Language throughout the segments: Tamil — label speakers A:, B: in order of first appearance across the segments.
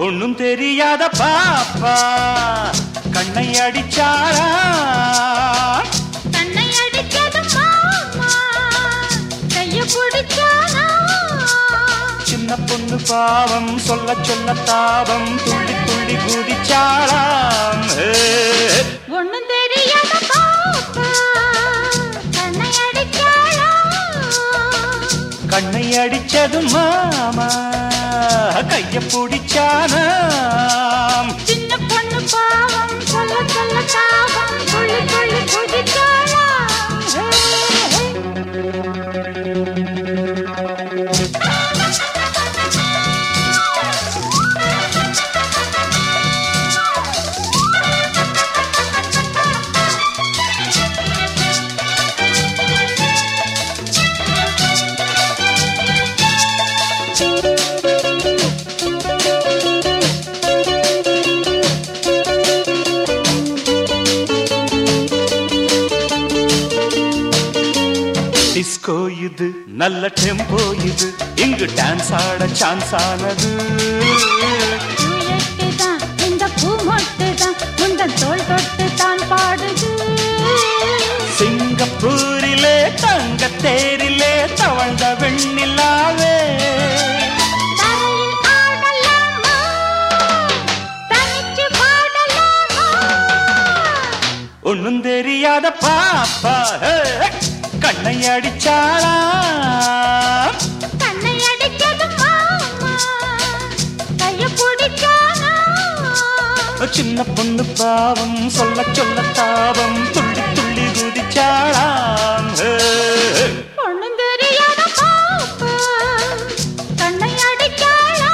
A: ஒண்ணும் தெரியாத பாப்பா கண்ணை அடிச்சாரா
B: தன்னை அடிச்சது மாமா கைய பிடிச்சானா
A: சின்ன பொண்ணு பாவம் சொல்ல சொல்ல தாபம் துள்ளி துள்ளி குதிச்சாராம் ஏ.
B: ஒண்ணும் தெரியாத பாப்பா தன்னை அடிச்சாளா
A: கண்ணை அடிச்சது மாமா கைய பிடிச்சானாம்
B: சின்ன பொண்ணு பாவம் சொல்ல சொல்ல தாவம் துள்ளி துள்ளி குதிச்சாளா
A: டிஸ்கோ இது நல்ல டெம்போ இது இங்கு டான்ஸ் ஆட சான்ஸ் ஆனது
B: பூயெட்டு தான் இந்த பூ மொட்டு தான் உந்தன் தோள் தொட்டு தான் பாடுது
A: சிங்கப்பூரிலே தங்க தேரிலே தவழ்ந்த வெண்ணிலாவே
B: தரையில் ஆடலாமா தனிச்சு பாடலாமா
A: ஒண்ணும் தெரியாத பாப்பா ஹே, கண்ணை அடிச்சாளா
B: கண்ணை அடிச்சது மாமா கைய பிடிச்சானா
A: சின்ன பொண்ணு பாவம் சொல்ல சொல்ல தாபம் துள்ளி துள்ளி குதிச்சாளாம் ஹே.
B: ஒண்ணும் தெரியாத பாப்பா கண்ணை அடிச்சாளா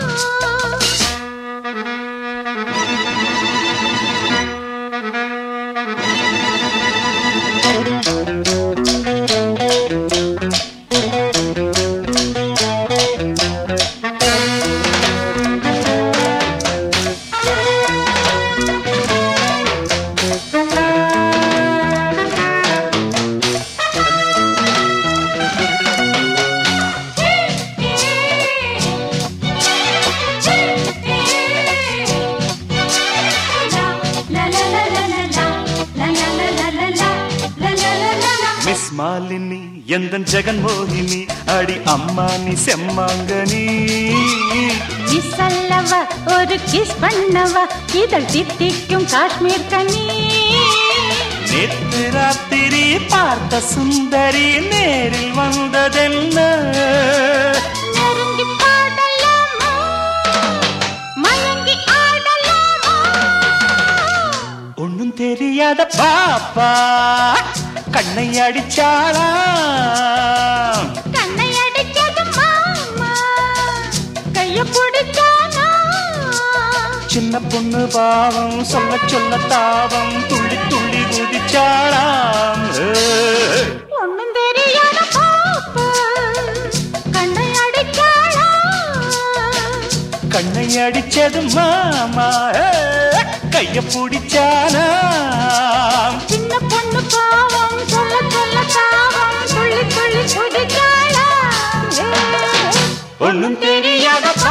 A: மிஸ் மாலினி எந்தன் ஜெகன்மோகினி அடி அம்மா நீ செம்மாங்கனி
B: கிஸ் அல்லவ ஒரு கிஸ் பண்ணவ இதழ் தித்திக்கும் காஷ்மீர் கனி
A: நேற்று ராத்திரி பார்த்த சுந்தரி நேரில் வந்ததென்ன
B: நெருங்கி பாடலாமா மயங்கி ஆடலாமா
A: ஒண்ணும் தெரியாத பாப்பா கண்ணை அடிச்சாளா
B: கண்ணை அடிச்சது மாமா கைய பிடிச்சானா
A: சின்ன பொண்ணு பாவம் சொல்ல சொல்ல தாவம் துள்ளி துள்ளி குதிச்சாளாம் ஏ.
B: ஒண்ணும் தெரியாத பாப்பா கண்ணை அடிச்சாளா
A: கண்ணை அடிச்சது மாமா ஏ. கைய பிடிச்சானா
B: சின்ன பொண்ணு பாவம் சொல்ல சொல்ல தாவம் துள்ளி துள்ளி குதிச்சாளா
A: ஒண்ணும் தெரியாத